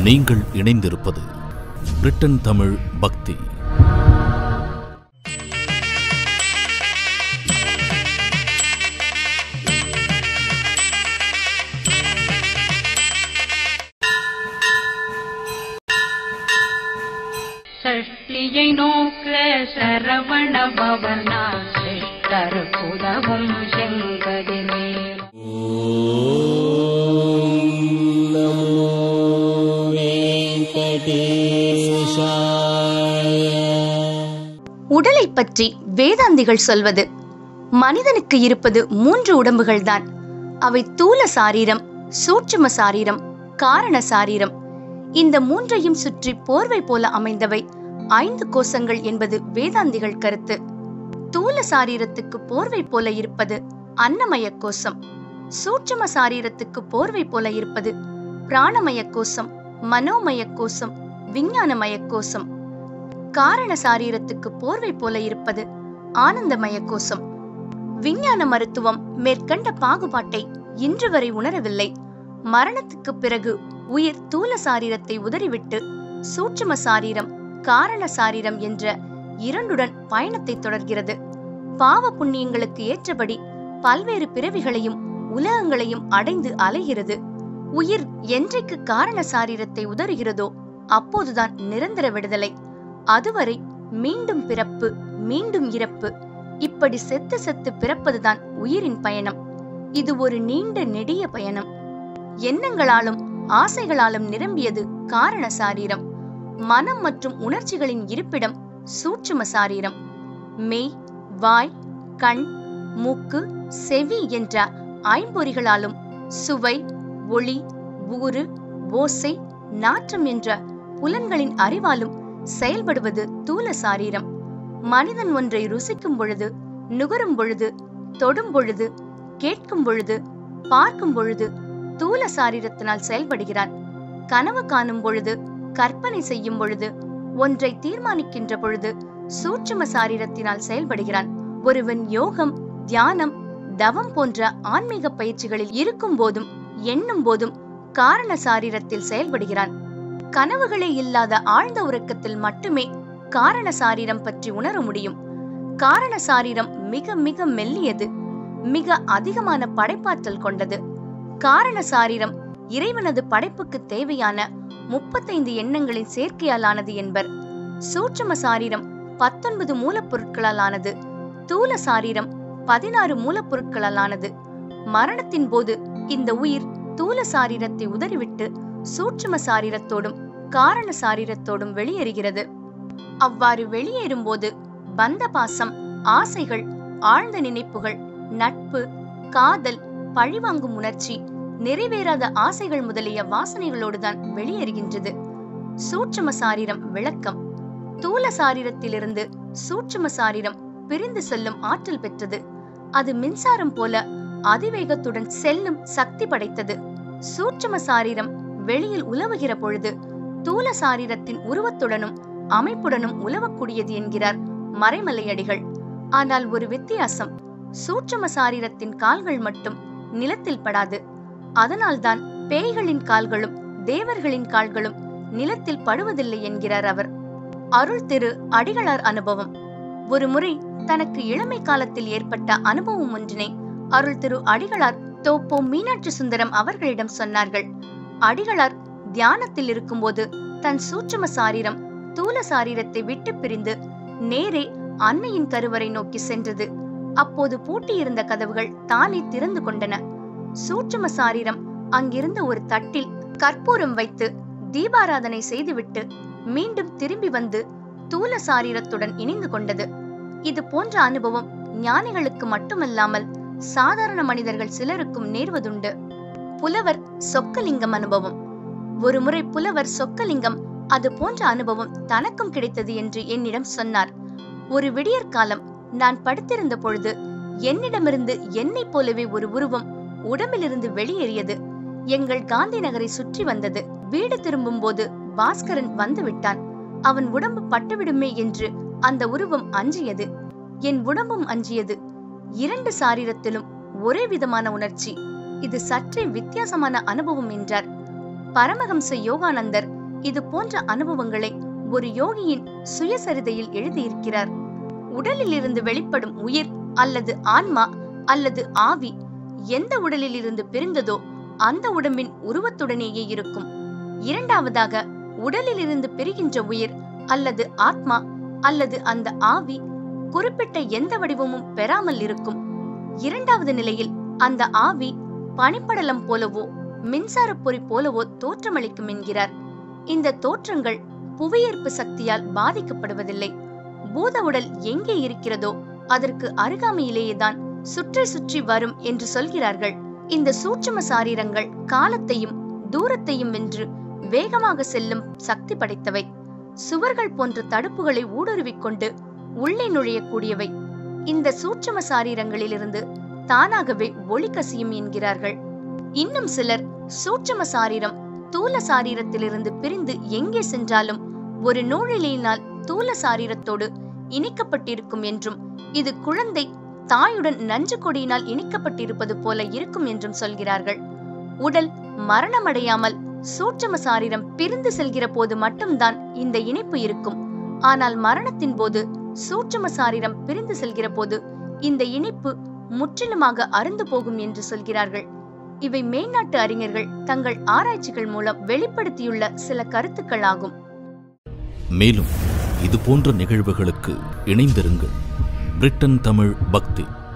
நீங்கள் இணைந்திருப்பது பிரிட்டன் தமிழ் பக்தி சஷ்டியை நோக்க சரவண பவனா சிஷ்டர் புதவும் செங்கதிர்மேல் உடலை பற்றி வேதாந்திகள் சொல்வது மனிதனுக்கு இருப்பது மூன்று உடம்புகள்தான் அவை தூல சாரீரம் சூட்சும சாரீரம் காரண சாரீரம் இந்த மூன்றையும் சுற்றி போர்வை போல அமைந்தவை ஐந்து கோசங்கள் என்பது வேதாந்திகள் கருத்து தூல சாரீரத்துக்கு போர்வை போல இருப்பது அன்னமய கோசம் சூட்சும சாரீரத்துக்கு போர்வை போல இருப்பது பிராணமய கோசம் மனோமய கோசம் விஞ்ஞானமய கோசம் காரண சாரீரத்துக்கு போர்வை போல இருப்பது ஆனந்தமய கோசம் விஞ்ஞான மருத்துவம் மேற்கண்ட பாகுபாட்டை இன்று வரை உணரவில்லை மரணத்துக்கு பிறகு உயிர் தூல சாரீரத்தை உதறிவிட்டு சூட்சும சாரீரம் காரண சாரீரம் என்ற இரண்டுடன் பயணத்தை தொடர்கிறது பாவ புண்ணியங்களுக்கு ஏற்றபடி பல்வேறு பிறவிகளையும் உலகங்களையும் அடைந்து அலைகிறது உயிர் என்றைக்கு காரண சாரீரத்தை உதறுகிறதோ அப்போதுதான் நிரந்தர விடுதலை அதுவரை மீண்டும் பிறப்பு மீண்டும் இறப்பு இப்படி செத்து செத்து பிறப்பதுதான் உயிரின் பயணம் இது ஒரு நீண்ட நெடிய பயணம் எண்ணங்களாலும் ஆசைகளாலும் நிரம்பியது காரண சாரீரம் மனம் மற்றும் உணர்ச்சிகளின் இருப்பிடம் சூட்சும சாரீரம் மெய் வாய் கண் மூக்கு செவி என்ற ஐம்பொறிகளாலும் சுவை ஒளி ஊறு ஓசை நாற்றம் என்ற புலன்களின் அறிவாலும் செயல்படுவது தூல சாரீரம் மனிதன் ஒன்றை ருசிக்கும் பொழுது நுகரும் பொழுது தொடும் பொழுது கேட்கும் பொழுது பார்க்கும் பொழுது தூல சாரீரத்தினால் செயல்படுகிறான் கனவு காணும் பொழுது கற்பனை செய்யும் பொழுது ஒன்றை தீர்மானிக்கின்ற பொழுது சூட்சும சாரீரத்தினால் செயல்படுகிறான் ஒருவன் யோகம் தியானம் தவம் போன்ற ஆன்மீக பயிற்சிகளில் இருக்கும் போதும் எண்ணும் போதும் காரண சாரீரத்தில் செயல்படுகிறான் கனவுகளே இல்லாத ஆழ்ந்த உறக்கத்தில் மட்டுமே காரண சாரீரம் பற்றி உணர முடியும் காரண சாரீரம் மிக மிக மெல்லியது மிக அதிகமான படைப்பாற்றல் கொண்டது காரண சாரீரம் இறைவனது படைப்புக்கு தேவையான முப்பத்தைந்து எண்ணங்களின் சேர்க்கையால் ஆனது என்பர் சூட்சும சாரீரம் பத்தொன்பது மூலப்பொருட்களால் ஆனது தூல சாரீரம் பதினாறு மூலப்பொருட்களால் ஆனது மரணத்தின் போது இந்த உயிர் தூல சாரீரத்தை உதறிவிட்டு சூட்சும சாரீரத்தோடும் காரண சாரீரத்தோடும் வெளியேறுகிறது அவ்வாறு வெளியேறும்போது பந்த பாசம் ஆசைகள் ஆழ்ந்த நினைப்புகள் நட்பு காதல் பழிவாங்கும் உணர்ச்சி நிறைவேறாத ஆசைகள் முதலிய வாசனைகளோடுதான் வெளியேறுகின்றது சூட்சும சாரீரம் விளக்கம் தூல சாரீரத்திலிருந்து சூட்சும சாரீரம் பிரிந்து செல்லும் ஆற்றல் பெற்றது அது மின்சாரம் போல அதிவேகத்துடன் செல்லும் சக்தி படைத்தது சூட்சும சாரீரம் வெளியில் உலவுகிற பொழுது தூல சாரீரத்தின் உருவத்துடனும் அமைப்புடனும் உலவக்கூடியது என்கிறார் மறைமலையடிகள் ஆனால் ஒரு வித்தியாசம் சூட்சும சாரீரத்தின் கால்கள் மட்டும் நிலத்தில் படாது அதனால்தான் பேய்களின் கால்களும் தேவர்களின் கால்களும் நிலத்தில் படுவதில்லை என்கிறார் அவர் அருள் திரு அடிகளார் அனுபவம் ஒரு முறை தனக்கு இளமை காலத்தில் ஏற்பட்ட அனுபவம் ஒன்றினை அருள் திரு அடிகளார் தோப்போ மீனாட்சி சுந்தரம் அவர்களிடம் சொன்னார்கள் அடிகளார் தியானத்தில் இருக்கும்போது தன் சூட்சும சாரீரம் தூல சாரீரத்தை விட்டு பிரிந்து நேரே அன்னையின் கருவறை நோக்கி சென்றது அப்போது பூட்டியிருந்த கதவுகள் தானே திறந்து கொண்டன சூட்சும சாரீரம் அங்கிருந்த ஒரு தட்டில் கற்பூரம் வைத்து தீபாராதனை செய்துவிட்டு மீண்டும் திரும்பி வந்து தூல சாரீரத்துடன் இணைந்து கொண்டது இது போன்ற அனுபவம் ஞானிகளுக்கு மட்டுமல்லாமல் சாதாரண மனிதர்கள் சிலருக்கும் நேர்வதுண்டு புலவர் சொக்கலிங்கம் அனுபவம் ஒருமுறை புலவர் சொக்கலிங்கம் அது போன்ற அனுபவம் தனக்கும் கிடைத்தது என்று என்னிடம் சொன்னார் ஒரு விடியற்காலம் நான் படுத்திருந்த பொழுது என்னிடமிருந்து என்னைப் போலவே ஒரு உருவம் உடம்பிலிருந்து வெளியேறியது எங்கள் காந்தி நகரை சுற்றி வந்தது வீடு திரும்பும் போது பாஸ்கரன் வந்து விட்டான் அவன் உடம்பு பட்டுவிடுமே என்று அந்த உருவம் அஞ்சியது என் உடம்பும் அஞ்சியது இரண்டு சாரீரத்திலும் ஒரே விதமான உணர்ச்சி இது சற்றே வித்தியாசமான அனுபவம் என்றார் பரமஹம்ச யோகானந்தர் இது போன்ற அனுபவங்களை ஒரு யோகியின் சுயசரிதையில் எழுதியிருக்கிறார் உடலில் இருந்து வெளிப்படும் உயிர் அல்லது ஆன்மா அல்லது ஆவி எந்த உடலில் இருந்து பிரிந்ததோ அந்த உடம்பின் உருவத்துடனேயே இருக்கும் இரண்டாவதாக உடலில் இருந்து பிரிகின்ற உயிர் அல்லது ஆத்மா அல்லது அந்த ஆவி குறிப்பிட்ட எந்த வடிவமும் பெறாமல் இருக்கும் இரண்டாவது நிலையில் அந்த ஆவி பனிப்படலம் போலவோ மின்சார பொறி போலவோ தோற்றமளிக்கும் என்கிறார் இந்த தோற்றங்கள் புவியீர்ப்பு சக்தியால் பாதிக்கப்படுவதில்லை பூத உடல் எங்கே இருக்கிறதோ அதற்கு அருகாமையிலேயேதான் சுற்றி சுற்றி வரும் என்று சொல்கிறார்கள் இந்த சூட்சும சாரீரங்கள் காலத்தையும் தூரத்தையும் வென்று வேகமாக செல்லும் சக்தி படைத்தவை சுவர்கள் போன்ற தடுப்புகளை ஊடுருவிக் கொண்டு உள்ளே நுழையக்கூடியவை இந்த சூட்சும சாரீரங்களிலிருந்து தானாகவே ஒளி கசியும் என்கிறார்கள் இன்னும் சிலர் சூட்சும சாரீரம் தூல சாரீரத்திலிருந்து பிரிந்து எங்கே சென்றாலும் ஒரு நூழிலையினால் தூல சாரீரத்தோடு இணைக்கப்பட்டிருக்கும் என்றும் இது குழந்தை தாயுடன் நஞ்சு கொடியினால் இணைக்கப்பட்டிருப்பது போல இருக்கும் என்றும் சொல்கிறார்கள் உடல் மரணமடையாமல் சூட்சும சாரீரம் பிரிந்து செல்கிற போது மட்டும்தான் இந்த இணைப்பு இருக்கும் ஆனால் மரணத்தின் போது சூட்சும சாரீரம் பிரிந்து செல்கிற போது இந்த இணைப்பு முற்றிலுமாக அருந்து போகும் என்று சொல்கிறார்கள் இவை மேய்நாட்டு அறிஞர்கள் தங்கள் ஆராய்ச்சிகள் மூலம் வெளிப்படுத்தியுள்ள சில கருத்துக்கள் ஆகும் மேலும் இது போன்ற நிகழ்வுகளுக்கு இணைந்திருங்கள் பிரிட்டன் தமிழ் பக்தி